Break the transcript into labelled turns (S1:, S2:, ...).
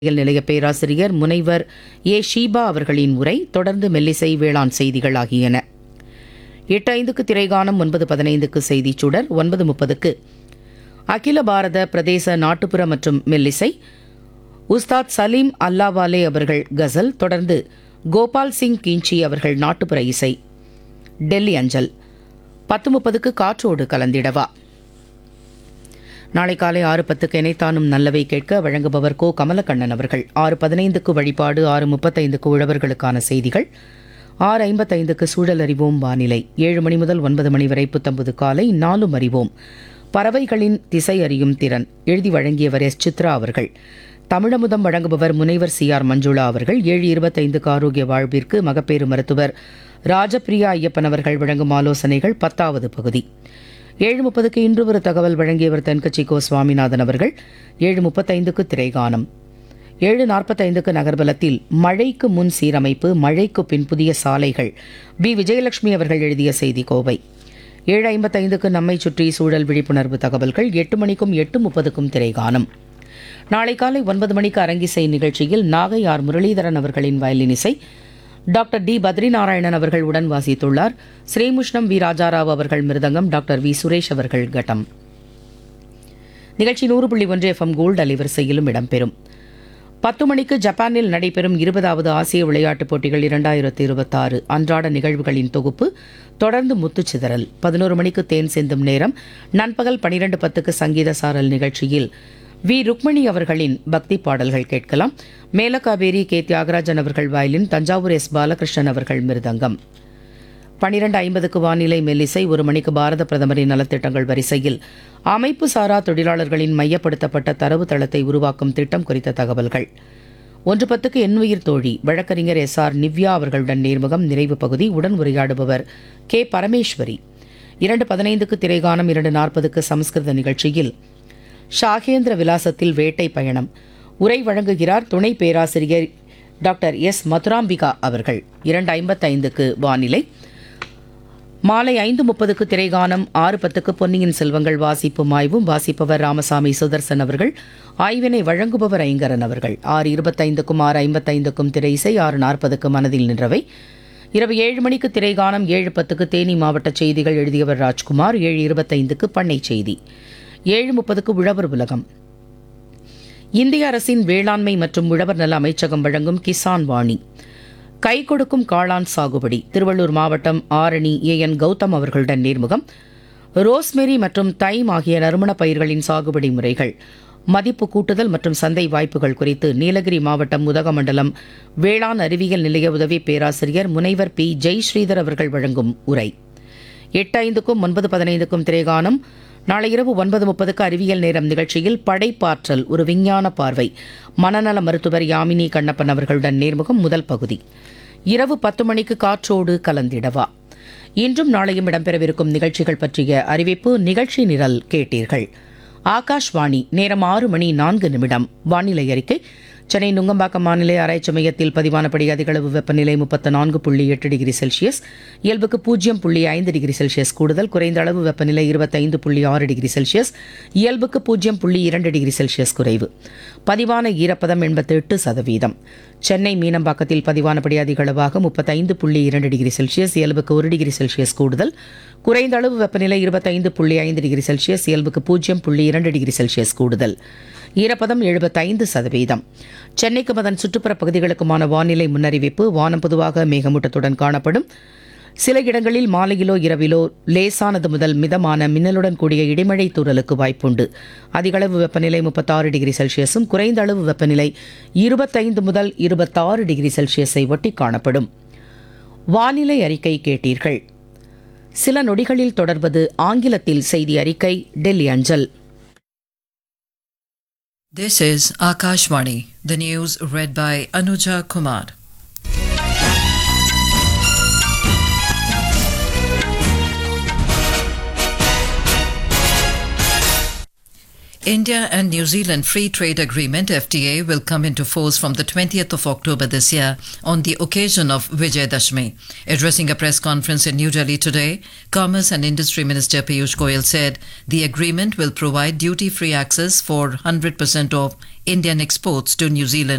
S1: அறிவியல் நிலைய பேராசிரியர் முனைவர் ஏ ஷீபா அவர்களின் உரை தொடர்ந்து மெல்லிசை வேளாண் செய்திகள் ஆகியன எட்டு ஐந்துக்கு திரைகானம் ஒன்பது பதினைந்துக்கு செய்திச் சுடர் ஒன்பது முப்பதுக்கு அகில பாரத பிரதேச நாட்டுப்புற மற்றும் மெல்லிசை உஸ்தாத் சலீம் அல்லாவாலே அவர்கள் கசல் தொடர்ந்து கோபால் சிங் கிஞ்சி அவர்கள் நாட்டுப்புற இசை டெல்லி அஞ்சல் பத்து முப்பதுக்கு காற்றோடு கலந்திடவா நாளை காலை ஆறு பத்துக்கு இணைத்தானும் நல்லவை கேட்க வழங்குபவர் கோ கமலக்கண்ணன் அவர்கள் ஆறு பதினைந்துக்கு வழிபாடு ஆறு முப்பத்தைந்துக்கு உழவர்களுக்கான செய்திகள் ஆறு ஐம்பத்தைந்துக்கு சூழல் அறிவோம் வானிலை ஏழு மணி முதல் ஒன்பது மணி வரை புத்தம்புது காலை நாலும் அறிவோம் பறவைகளின் திசை அறியும் திறன் எழுதி வழங்கியவர் எஸ் சித்ரா அவர்கள் தமிழமுதம் வழங்குபவர் முனைவர் சி ஆர் மஞ்சுளா அவர்கள் ஏழு இருபத்தைந்துக்கு ஆரோக்கிய வாழ்விற்கு மகப்பேறு மருத்துவர் ராஜபிரியா ஐயப்பன் அவர்கள் வழங்கும் ஆலோசனைகள் பத்தாவது பகுதி ஏழு முப்பதுக்கு இன்று ஒரு தகவல் வழங்கியவர் தென்கட்சி கோ சுவாமிநாதன் அவர்கள் ஏழு முப்பத்தைந்துக்கு திரைகானம் ஏழு நாற்பத்தைந்துக்கு நகர்பலத்தில் மழைக்கு முன் சீரமைப்பு மழைக்கு பின் புதிய சாலைகள் பி விஜயலட்சுமி அவர்கள் எழுதிய செய்தி கோவை ஏழு ஐம்பத்தைந்துக்கு நம்மை சுற்றி சூழல் விழிப்புணர்வு தகவல்கள் எட்டு மணிக்கும் எட்டு முப்பதுக்கும் திரைகானம் நாளை காலை ஒன்பது மணிக்கு அரங்கிசை நிகழ்ச்சியில் நாகை ஆர் முரளிதரன் அவர்களின் வயலின் இசை டாக்டர் டி பத்ரிநாராயணன் அவர்கள் உடன் வாசித்துள்ளார் ஸ்ரீமுஷ்ணம் வி ராஜாராவ் அவர்கள் மிருதங்கம் டாக்டர் வி சுரேஷ் அவர்கள் கட்டம் நிகழ்ச்சி நூறு புள்ளி ஒன்று எஃப்எம் கோல்டு அலைவரிசையிலும் இடம்பெறும் பத்து மணிக்கு ஜப்பானில் நடைபெறும் இருபதாவது ஆசிய விளையாட்டுப் போட்டிகள் இரண்டாயிரத்து இருபத்தாறு அன்றாட நிகழ்வுகளின் தொகுப்பு தொடர்ந்து முத்துச்சிதறல் பதினோரு மணிக்கு தேன் சிந்தும் நேரம் நண்பகல் பனிரெண்டு பத்துக்கு சங்கீத சாரல் நிகழ்ச்சியில் வி ருக்மணி அவர்களின் பக்தி பாடல்கள் கேட்கலாம் மேலகாவேரி கே தியாகராஜன் அவர்கள் வயலின் தஞ்சாவூர் எஸ் பாலகிருஷ்ணன் அவர்கள் மிருதங்கம் பனிரெண்டு ஐம்பதுக்கு வானிலை மெல்லிசை ஒரு மணிக்கு பாரத பிரதமரின் நலத்திட்டங்கள் வரிசையில் அமைப்பு சாரா தொழிலாளர்களின் மையப்படுத்தப்பட்ட தரவு தளத்தை உருவாக்கும் திட்டம் குறித்த தகவல்கள் ஒன்று பத்துக்கு எண்ணுயிர் தோழி வழக்கறிஞர் எஸ் ஆர் நிவ்யா அவர்களுடன் நேர்முகம் நிறைவு பகுதி உடன் உரையாடுபவர் கே பரமேஸ்வரி இரண்டு பதினைந்துக்கு திரைகானம் இரண்டு நாற்பதுக்கு சமஸ்கிருத நிகழ்ச்சியில் ஷாகேந்திர விலாசத்தில் வேட்டை பயணம் உரை வழங்குகிறார் துணை பேராசிரியர் டாக்டர் எஸ் மதுராம்பிகா அவர்கள் இரண்டு ஐம்பத்தைந்துக்கு வானிலை மாலை ஐந்து முப்பதுக்கு திரைகானம் ஆறு பத்துக்கு பொன்னியின் செல்வங்கள் வாசிப்பும் ஆய்வும் வாசிப்பவர் ராமசாமி சுதர்சன் அவர்கள் ஆய்வினை வழங்குபவர் ஐங்கரன் அவர்கள் ஆறு இருபத்தைந்துக்கும் ஆறு ஐம்பத்தைந்துக்கும் திரை இசை ஆறு நாற்பதுக்கு மனதில் நின்றவை இரவு ஏழு மணிக்கு திரைகானம் ஏழு பத்துக்கு தேனி மாவட்ட செய்திகள் எழுதியவர் ராஜ்குமார் ஏழு இருபத்தைந்துக்கு பண்ணை செய்தி ஏழு முப்பதுக்கு உழவர் உலகம் இந்திய அரசின் வேளாண்மை மற்றும் உழவர் நல அமைச்சகம் வழங்கும் கிசான் வாணி கை கொடுக்கும் காளான் சாகுபடி திருவள்ளூர் மாவட்டம் ஆரணி ஏ என் கௌதம் அவர்களுடன் நேர்முகம் ரோஸ்மெரி மற்றும் தைம் ஆகிய நறுமண பயிர்களின் சாகுபடி முறைகள் மதிப்பு கூட்டுதல் மற்றும் சந்தை வாய்ப்புகள் குறித்து நீலகிரி மாவட்டம் உதகமண்டலம் வேளாண் அறிவியல் நிலைய உதவி பேராசிரியர் முனைவர் பி ஜெய் ஸ்ரீதர் அவர்கள் வழங்கும் உரை எட்டு ஐந்துக்கும் ஒன்பது பதினைந்துக்கும் திரைகானம் நாளை இரவு ஒன்பது முப்பதுக்கு அறிவியல் நேரம் நிகழ்ச்சியில் படைப்பாற்றல் ஒரு விஞ்ஞான பார்வை மனநல மருத்துவர் யாமினி கண்ணப்பன் அவர்களுடன் நேர்முகம் முதல் பகுதி இரவு பத்து மணிக்கு காற்றோடு கலந்திடவா இன்றும் நாளையும் இடம்பெறவிருக்கும் நிகழ்ச்சிகள் பற்றிய அறிவிப்பு நிகழ்ச்சி நிரல் கேட்டீர்கள் ஆகாஷ்வாணி நேரம் ஆறு மணி நான்கு நிமிடம் வானிலை அறிக்கை சென்னை நுங்கம்பாக்கம் வானிலை ஆராய்ச்சி மையத்தில் பதிவானபடி அதிகளவு வெப்பநிலை முப்பத்து நான்கு புள்ளி எட்டு டிகிரி செல்சியஸ் இயல்புக்கு பூஜ்ஜியம் புள்ளி ஐந்து டிகிரி செல்சியஸ் கூடுதல் குறைந்த அளவு வெப்பநிலை இருபத்தைந்து புள்ளி ஆறு டிகிரி செல்சியஸ் இயல்புக்கு பூஜ்ஜியம் புள்ளி இரண்டு டிகிரி செல்சியஸ் குறைவு பதிவான ஈரப்பதம் எண்பத்தி எட்டு சதவீதம் சென்னை மீனம்பாக்கத்தில் பதிவானபடி அதிகளவாக முப்பத்தைந்து புள்ளி இரண்டு டிகிரி செல்சியஸ் இயல்புக்கு ஒரு டிகிரி செல்சியஸ் கூடுதல் குறைந்த அளவு வெப்பநிலை இருபத்தைந்து புள்ளி ஐந்து டிகிரி செல்சியஸ் இயல்புக்கு பூஜ்ஜியம் புள்ளி இரண்டு டிகிரி செல்சியஸ் கூடுதல் ஈரப்பதம் எழுபத்தைந்து சதவீதம் சென்னைக்கும் அதன் சுற்றுப்புற பகுதிகளுக்குமான வானிலை முன்னறிவிப்பு வானம் பொதுவாக மேகமூட்டத்துடன் காணப்படும் சில இடங்களில் மாலையிலோ இரவிலோ லேசானது முதல் மிதமான மின்னலுடன் கூடிய இடிமழை தூறலுக்கு வாய்ப்புண்டு அதிகளவு வெப்பநிலை முப்பத்தாறு டிகிரி செல்சியஸும் குறைந்த அளவு வெப்பநிலை இருபத்தைந்து முதல் இருபத்தாறு டிகிரி செல்சியஸை ஒட்டி காணப்படும் வானிலை அறிக்கை கேட்டீர்கள் சில நொடிகளில் தொடர்வது ஆங்கிலத்தில் செய்தி அறிக்கை டெல்லி அஞ்சல்
S2: This is Akashvani, the news read by Anuja Kumar. India and New Zealand Free Trade Agreement FTA will come into force from the 20th of October this year on the occasion of Vijay Dashmi. Addressing a press conference in New Delhi today, Commerce and Industry Minister Piyush Goyal said the agreement will provide duty-free access for 100% of Indian exports to New Zealand